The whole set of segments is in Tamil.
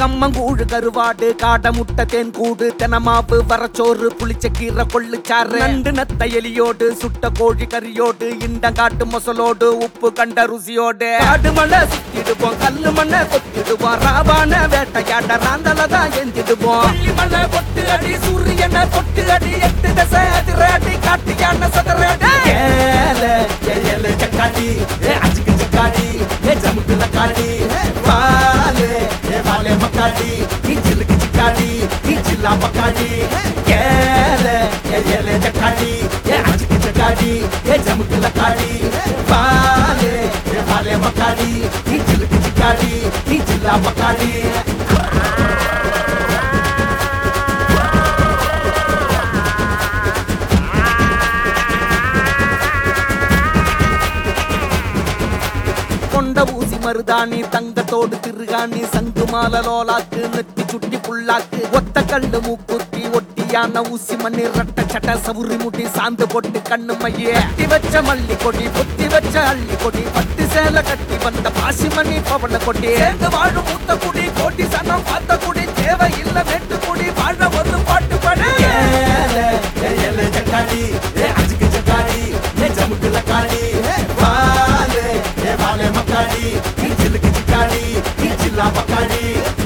கம்மங்கூழு கருவாடு காடை முட்டை தேன் கூடு தெனமாவு வரச்சோறு புளிச்ச கீரை கொள்ளுச்சாறு நண்டு நத்த எலியோடு சுட்ட கோழி கறியோடு இண்டங்காட்டு மொசலோடு உப்பு கண்ட ருசியோடு காடு மலை சுத்திடுவோம் கல்லு மண்ணை கொத்திடுவோம் ராவான வேட்டையாட ராந்தல தான் எந்திடுவோம் பள்ளி மலை பொட்டு அடி சூரியனை பொட்டு அடி எட்டு தசை அதிராடி காட்டு யானை சதராடி ஏல ஏல சக்காடி ஏ அச்சுக்கு சக்காடி ஏ ஜமுக்குல காடி வாலே ஏ வாலே மக்காடி நீ சில்லுக்கு சிக்காடி நீ சில்லா மக்காடி ஏல ஏ ஏல சக்காடி ஏ அச்சுக்கு சக்காடி ஏ ஜமுக்குல காடி வாலே ஏ வாலே மக்காடி நீ சில்லுக்கு சிக்காடி நீ சில்லா மக்காடி கொண்ட ஊசி மருதாணி தங்கத்தோடு திருகாணி சங்கு மால லோலாக்கு நெத்தி சுட்டி புல்லாக்கு ஒத்த கல்லு மூக்குத்தி ஒட்டியான ஊசி மண்ணி ரட்ட சட்ட சவுரி முடி சாந்து போட்டு கண்ணு மையே கட்டி வச்ச மல்லி கொடி பொத்தி வச்ச அள்ளி கொடி பட்டு சேலை கட்டி வந்த பாசி மணி பவள கொடி சேர்ந்து வாழும் மூத்த குடி கோட்டி சனம் பார்த்த குடி தேவை இல்ல வேட்டு குடி வாழ ஒரு பாட்டு படி ஜக்காடி ஏ அஜுக்கு ஜக்காடி ஏ ஜமுக்குல காடி வாலே ஏ வாலே மக்காடி நீ சில்லுக்கு சிக்காடி நீ சில்லா மக்காடி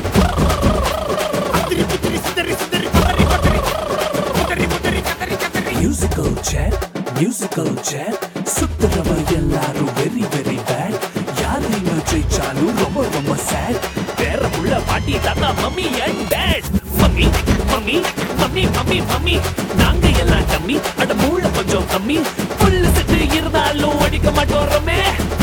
musical chair musical chair சுத்துறவ எல்லாரும் வெரி வெரி பேட் யாரையும் ஜெயிச்சாலும் ரொம்ப ரொம்ப சேட் வேற உள்ள பாட்டி தாத்தா mummy and dad mummy mummy mummy mummy mummy நாங்க எல்லாம் டம்மி அட மூளை கொஞ்சம் கம்மி புல்லு செட்டு இருந்தாலும் அடிக்க மாட்டோம் ரமே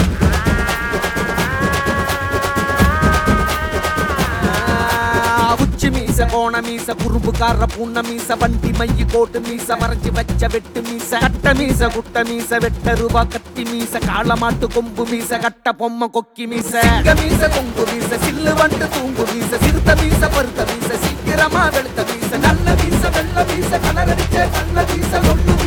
உச்சி மீச கோண மீச குறும்புக்கார பூண்ண மீச வண்டி மைய கோட்டு மீச மறைச்சு வச்ச வெட்டு மீச கட்ட மீச குட்ட மீச வெட்ட ரூபா கத்தி மீச காளமாட்டு கொம்பு மீச கட்ட பொம்மை கொக்கி மீச சிங்க மீச கொங்கு மீச சில்லு வண்டு தூங்கு மீச சிறுத்த மீச பருத்த மீச சீக்கிரமா வெளுத்த மீச நல்ல மீச வெள்ள மீச கலரடிச்ச கண்ண மீச கொண்டு